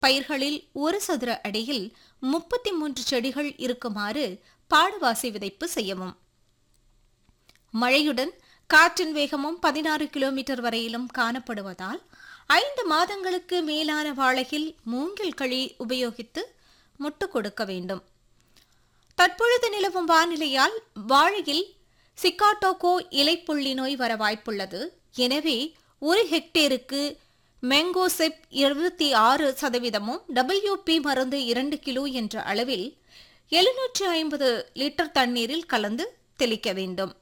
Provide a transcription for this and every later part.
பயிர்களில் ஒரு சதுர அடியில் முப்பத்தி மூன்று செடிகள் இருக்குமாறு பாடுவாசி விதைப்பு செய்யவும் மழையுடன் காற்றின் வேகமும் பதினாறு கிலோமீட்டர் வரையிலும் காணப்படுவதால் ஐந்து மாதங்களுக்கு மேலான வாழையில் மூங்கில் களி உபயோகித்து முட்டு கொடுக்க வேண்டும் தற்பொழுது நிலவும் வானிலையால் வாழையில் சிக்காட்டோகோ இலைப்புள்ளி நோய் வர வாய்ப்புள்ளது எனவே ஒரு ஹெக்டேருக்கு மெங்கோசெப் இருபத்தி ஆறு சதவீதமும் டபிள்யூபி மருந்து இரண்டு கிலோ என்ற அளவில் எழுநூற்றி ஐம்பது லிட்டர் தண்ணீரில் கலந்து தெளிக்க வேண்டும்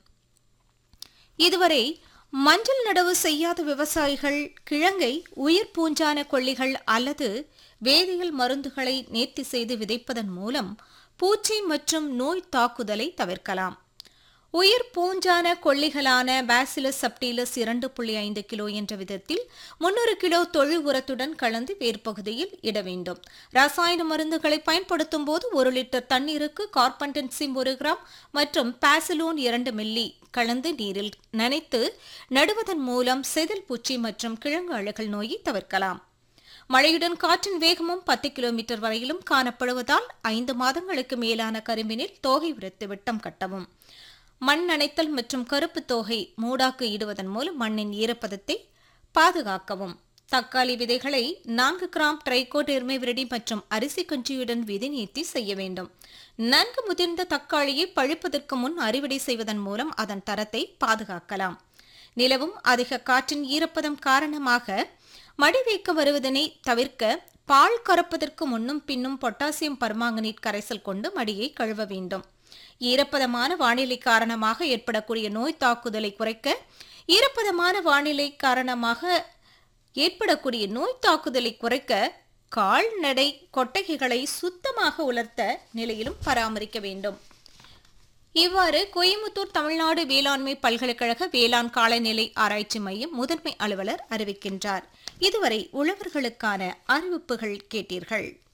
இதுவரை மஞ்சள் நடவு செய்யாத விவசாயிகள் கிழங்கை உயிர் பூஞ்சான கொல்லிகள் அல்லது வேதியியல் மருந்துகளை நேர்த்தி செய்து விதைப்பதன் மூலம் பூச்சி மற்றும் நோய் தாக்குதலை தவிர்க்கலாம் உயிர் பூஞ்சான கொல்லிகளான பாசிலஸ் சப்டிலஸ் இரண்டு புள்ளி ஐந்து கிலோ என்ற விதத்தில் முன்னூறு கிலோ தொழு உரத்துடன் கலந்து வேர்ப்பகுதியில் இட வேண்டும் ரசாயன மருந்துகளை பயன்படுத்தும் போது ஒரு லிட்டர் தண்ணீருக்கு கார்பன்டென்சிம் ஒரு கிராம் மற்றும் பாசிலோன் இரண்டு மில்லி கலந்து நீரில் நனைத்து நடுவதன் மூலம் செதில் பூச்சி மற்றும் கிழங்கு அழுகல் நோயை தவிர்க்கலாம் மழையுடன் காற்றின் வேகமும் பத்து கிலோமீட்டர் வரையிலும் காணப்படுவதால் ஐந்து மாதங்களுக்கு மேலான கரும்பினில் தோகை உரத்து விட்டம் கட்டவும் மண் நனைத்தல் மற்றும் கருப்பு தோகை மூடாக்கு இடுவதன் மூலம் மண்ணின் ஈரப்பதத்தை பாதுகாக்கவும் தக்காளி விதைகளை நான்கு கிராம் ட்ரைகோடெர்மை விரடி மற்றும் அரிசி கஞ்சியுடன் விதை நீர்த்தி செய்ய வேண்டும் நன்கு முதிர்ந்த தக்காளியை பழுப்பதற்கு முன் அறுவடை செய்வதன் மூலம் அதன் தரத்தை பாதுகாக்கலாம் நிலவும் அதிக காற்றின் ஈரப்பதம் காரணமாக மடி வைக்க வருவதனை தவிர்க்க பால் கறப்பதற்கு முன்னும் பின்னும் பொட்டாசியம் பர்மாங்கனேட் கரைசல் கொண்டு மடியை கழுவ வேண்டும் ஈரப்பதமான வானிலை காரணமாக ஏற்படக்கூடிய நோய் தாக்குதலை குறைக்க ஈரப்பதமான வானிலை காரணமாக ஏற்படக்கூடிய நோய் தாக்குதலை குறைக்க கால்நடை கொட்டகைகளை சுத்தமாக உலர்த்த நிலையிலும் பராமரிக்க வேண்டும் இவ்வாறு கோயம்புத்தூர் தமிழ்நாடு வேளாண்மை பல்கலைக்கழக வேளாண் காலநிலை ஆராய்ச்சி மையம் முதன்மை அலுவலர் அறிவிக்கின்றார் இதுவரை உழவர்களுக்கான அறிவிப்புகள் கேட்டீர்கள்